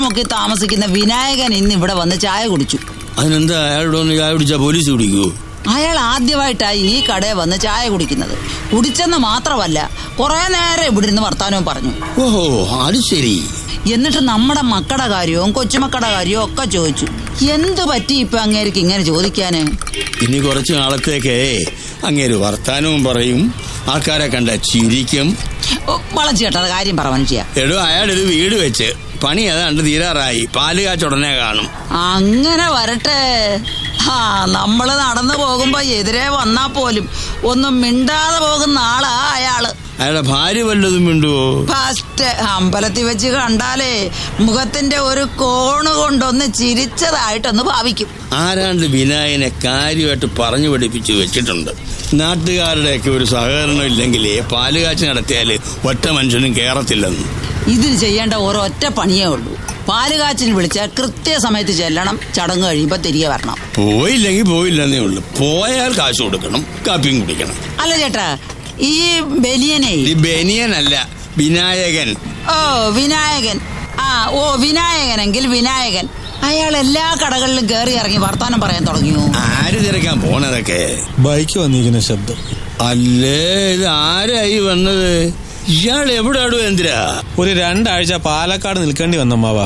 ഒക്കെ താമസിക്കുന്ന വിനായകൻ ഇന്ന് ഇവിടെ വന്ന് ചായ കുടിച്ചു അതിനെന്താ അയാളോട് ഒന്ന് ചായ പിടിച്ചാ പോലീസ് പിടിക്കൂ അയാൾ ആദ്യമായിട്ടായി ഈ കടയിൽ വന്ന് ചായ കുടിക്കുന്നത് കുടിച്ചെന്ന് മാത്രമല്ല കുറെ നേരം ഇവിടെ ഇരുന്ന് വർത്താനവും പറഞ്ഞു ഓഹോ അത് ശരി എന്നിട്ട് നമ്മുടെ മക്കളുടെ കാര്യവും കൊച്ചുമക്കളുടെ കാര്യവും ഒക്കെ ചോദിച്ചു എന്ത് പറ്റി ഇപ്പൊ അങ്ങേർക്ക് ഇങ്ങനെ ചോദിക്കാന് ഇനി കുറച്ച് നാളത്തേക്കേ അങ്ങേര് വർത്താനവും പറയും ആൾക്കാരെ കണ്ട ചിരിക്കും ഓ, വളച്ചു കേട്ടത് കാര്യം പറ മനുഷ്യ എടോ അയാളൊരു വീട് വെച്ച് പണി ഏതാണ്ട് തീരാറായി പാല് കാച്ചുടനെ കാണും അങ്ങനെ വരട്ടെ ആ നമ്മള് നടന്നു പോകുമ്പോ എതിരെ വന്നാ പോലും ഒന്നും മിണ്ടാതെ പോകുന്ന ആളാ അയാള് അയാളുടെ ഭാര്യ വല്ലതും മിണ്ടുവോ ഫസ്റ്റ് അമ്പലത്തിൽ വെച്ച് കണ്ടാലേ മുഖത്തിന്റെ ഒരു കോണ് കൊണ്ടൊന്ന് ചിരിച്ചതായിട്ടൊന്ന് ഭാവിക്കും ആരാണ്ട് വിനായനെ കാര്യമായിട്ട് പറഞ്ഞു പഠിപ്പിച്ച് വെച്ചിട്ടുണ്ട് നാട്ടുകാരുടെയൊക്കെ ഒരു സഹകരണം ഇല്ലെങ്കിലേ പാല് കാച്ച് നടത്തിയാല് ഒറ്റ മനുഷ്യനും കേറത്തില്ലെന്ന് ഇതിന് ചെയ്യേണ്ട ഒരൊറ്റ പണിയേ ഉള്ളൂ പാല് കാച്ചിന് വിളിച്ചാൽ കൃത്യസമയത്ത് ചെല്ലണം ചടങ്ങ് കഴിയുമ്പോ തിരികെ വരണം പോയില്ലെങ്കിൽ പോയില്ലെന്നേ ഉള്ളൂ പോയാൽ കാശ് കൊടുക്കണം കാപ്പിയും കുടിക്കണം അല്ല ചേട്ടാ ഈ ബലിയനെ ഈ ബനിയനല്ല വിനായകൻ ഓ വിനായകൻ ആ ഓ വിനായകനെങ്കിൽ വിനായകൻ അയാൾ എല്ലാ കടകളിലും കയറി ഇറങ്ങി വർത്താനം പറയാൻ തുടങ്ങിയോ ആര് തിരക്കാൻ പോണതൊക്കെ ബൈക്ക് വന്നിരിക്കുന്ന ശബ്ദം അല്ലേ ഇത് ആരായി വന്നത് ഇയാൾ എവിടെയാടോ എന്തിരാ ഒരു രണ്ടാഴ്ച പാലക്കാട് നിൽക്കേണ്ടി വന്നമ്മാവാ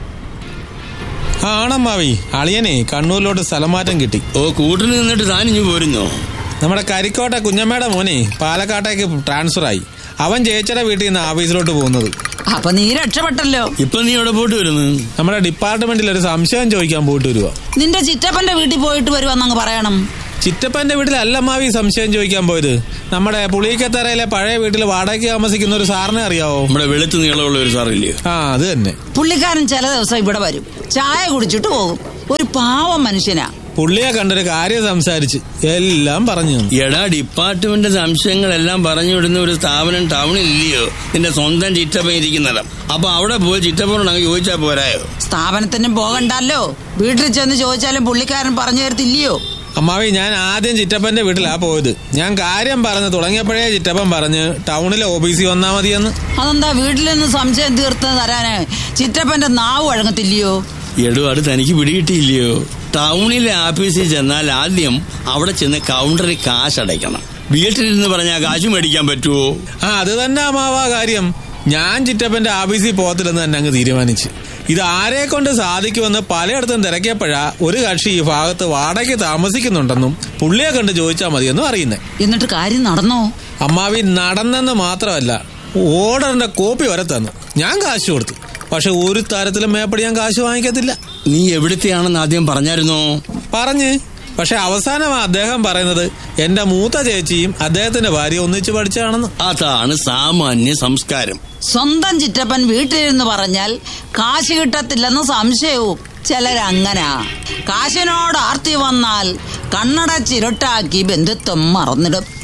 ആ ആണമ്മാവി അളിയനെ കണ്ണൂരിലോട്ട് സ്ഥലമാറ്റം കിട്ടി ഓ കൂട്ടിന് നിന്നിട്ട് താനിഞ്ഞു പോരുന്നോ നമ്മുടെ കരിക്കോട്ടെ കുഞ്ഞമ്മയുടെ മോനെ പാലക്കാട്ടേക്ക് ട്രാൻസ്ഫർ ആയി അവൻ ചേച്ചിയുടെ വീട്ടിൽ നിന്ന് ഓഫീസിലോട്ട് പോകുന്നത് അപ്പൊ നീ രക്ഷപ്പെട്ടല്ലോ ഇപ്പൊ നീ എവിടെ പോയിട്ട് വരുന്നു നമ്മുടെ ഡിപ്പാർട്ട്മെന്റിൽ ഒരു സംശയം ചോദിക്കാൻ പോയിട്ട് വരുവാ നിന്റെ ചിറ്റപ്പന്റെ വീട്ടിൽ പോയിട്ട് വരുവാന്നങ്ങ് പറയണം ചിറ്റപ്പന്റെ വീട്ടിലല്ല മാവി സംശയം ചോദിക്കാൻ പോയത് നമ്മുടെ പുളിക്കത്തറയിലെ പഴയ വീട്ടിൽ വാടകയ്ക്ക് താമസിക്കുന്ന ഒരു സാറിനെ അറിയാവോ നമ്മുടെ വെളുത്ത് നീളമുള്ള ഒരു സാറില്ലയോ ആ അത് തന്നെ പുള്ളിക്കാരൻ ചില ദിവസം ഇവിടെ വരും ചായ കുടിച്ചിട്ട് പോകും ഒരു പാവം മനുഷ്യനാ പുള്ളിയെ കണ്ടൊരു കാര്യം സംസാരിച്ച് എല്ലാം പറഞ്ഞു തന്നു എടാ ഡിപ്പാർട്ട്മെന്റ് സംശയങ്ങളെല്ലാം പറഞ്ഞു വിടുന്ന ഒരു സ്ഥാപനം ടൗണിൽ ഇല്ലയോ നിന്റെ സ്വന്തം ചിറ്റപ്പൻ ഇരിക്കുന്നിടം അപ്പൊ അവിടെ പോയി ചിറ്റപ്പനോട് അങ്ങ് ചോദിച്ചാ പോരായോ സ്ഥാപനത്തിനും പോകണ്ടല്ലോ വീട്ടിൽ ചെന്ന് ചോദിച്ചാലും പുള്ളിക്കാരൻ പറഞ്ഞു തരത്തില്ലയോ അമ്മാവി ഞാൻ ആദ്യം ചിറ്റപ്പന്റെ വീട്ടിലാ പോയത് ഞാൻ കാര്യം പറഞ്ഞ് തുടങ്ങിയപ്പോഴേ ചിറ്റപ്പൻ പറഞ്ഞ് ടൗണിലെ ഓഫീസിൽ വന്നാ മതിയെന്ന് അതെന്താ വീട്ടിൽ നിന്ന് സംശയം തീർത്ത് തരാന് ചിറ്റപ്പന്റെ നാവ് വഴങ്ങത്തില്ലയോ എടോ അത് തനിക്ക് പിടികിട്ടിയില്ലയോ ടൗണിലെ ഓഫീസിൽ ചെന്നാൽ ആദ്യം അവിടെ ചെന്ന് കൗണ്ടറിൽ കാശ് അടയ്ക്കണം വീട്ടിലിരുന്ന് പറഞ്ഞാൽ കാശ് മേടിക്കാൻ പറ്റുമോ ആ അത് തന്നെ അമ്മാവാ കാര്യം ഞാൻ ചിറ്റപ്പന്റെ ഓഫീസിൽ പോകത്തില്ലെന്ന് തന്നെ അങ്ങ് തീരുമാനിച്ച് ഇത് ആരെ കൊണ്ട് സാധിക്കുമെന്ന് പലയിടത്തും തിരക്കിയപ്പോഴാ ഒരു കക്ഷി ഈ ഭാഗത്ത് വാടകയ്ക്ക് താമസിക്കുന്നുണ്ടെന്നും പുള്ളിയെ കണ്ട് ചോദിച്ചാൽ മതിയെന്നും അറിയുന്നേ എന്നിട്ട് കാര്യം നടന്നോ അമ്മാവി നടന്നെന്ന് മാത്രമല്ല ഓർഡറിന്റെ കോപ്പി വരെ തന്നു ഞാൻ കാശ് കൊടുത്തു പക്ഷെ ഒരു തരത്തിലും മേപ്പടി ഞാൻ കാശ് വാങ്ങിക്കത്തില്ല നീ എവിടത്തെയാണെന്ന് ആദ്യം പറഞ്ഞായിരുന്നോ പറഞ്ഞ് പക്ഷെ അവസാനം അദ്ദേഹം പറയുന്നത് എന്റെ മൂത്ത ചേച്ചിയും അദ്ദേഹത്തിന്റെ ഭാര്യ ഒന്നിച്ച് പഠിച്ചാണെന്ന് അതാണ് സാമാന്യ സംസ്കാരം സ്വന്തം ചിറ്റപ്പൻ വീട്ടിലിരുന്ന് പറഞ്ഞാൽ കാശ് കിട്ടത്തില്ലെന്ന് സംശയവും ചിലരങ്ങനാ കാശിനോട് ആർത്തി വന്നാൽ കണ്ണടച്ചിരുട്ടാക്കി ബന്ധുത്വം മറന്നിടും